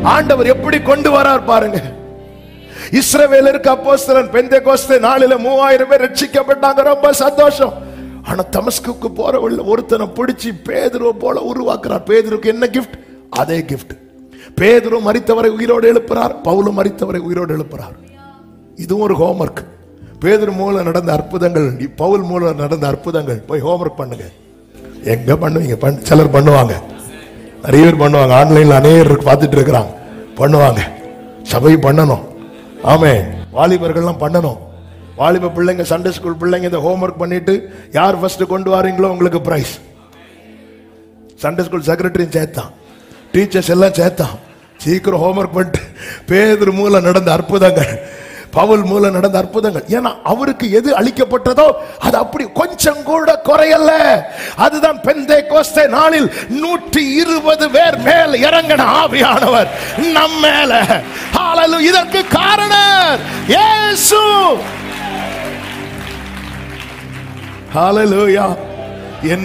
ஆண்டவர் எப்படி கொண்டு வரார் பாருங்க இஸ்ரவேலருக்கு அப்போஸ்தலன் பெந்தை கோஸ்தே நாளில மூவாயிரம் பேர் ரட்சிக்கப்பட்டாங்க ரொம்ப சந்தோஷம் ஆனா தமஸ்குக்கு போற வழியில ஒருத்தனை பிடிச்சி பேதுருவ போல உருவாக்குறார் பேதுருக்கு என்ன கிஃப்ட் அதே கிஃப்ட் பேதுரு மரித்தவரை உயிரோடு எழுப்புறார் பவுலும் மரித்தவரை உயிரோடு எழுப்புறார் இதுவும் ஒரு ஹோம்ஒர்க் பேதுரு மூலம் நடந்த அற்புதங்கள் பவுல் மூலம் நடந்த அற்புதங்கள் போய் ஹோம்ஒர்க் பண்ணுங்க எங்க பண்ணுவீங்க பண்ணு சிலர் பண்ணுவாங்க நிறைய பேர் பண்ணுவாங்க ஆன்லைன்ல அநேகர் பார்த்துட்டு இருக்கிறாங்க பண்ணுவாங்க சபை பண்ணணும் ஆமே வாலிபர்கள்லாம் பண்ணணும் வாலிப பிள்ளைங்க சண்டே ஸ்கூல் பிள்ளைங்க இந்த ஹோம்ஒர்க் பண்ணிட்டு யார் ஃபர்ஸ்ட் கொண்டு வாரீங்களோ உங்களுக்கு பிரைஸ் சண்டே ஸ்கூல் செக்ரட்டரியும் சேர்த்தான் டீச்சர்ஸ் எல்லாம் சேர்த்தான் சீக்கிரம் ஹோம்ஒர்க் பண்ணிட்டு பேதர் மூலம் நடந்த அற்புதங்கள் பவுல் மூலம் நடந்த அற்புதங்கள் ஏன்னா அவருக்கு எது அளிக்கப்பட்டதோ அது அப்படி கொஞ்சம் கூட குறையல்ல அதுதான் பெந்தை கோஸ்தே நாளில் நூற்றி இருபது பேர் மேல் இறங்கின ஆவியானவர் நம் மேல ஹalleluya. இதற்கு காரணம் இயேசு ஹalleluya என்ன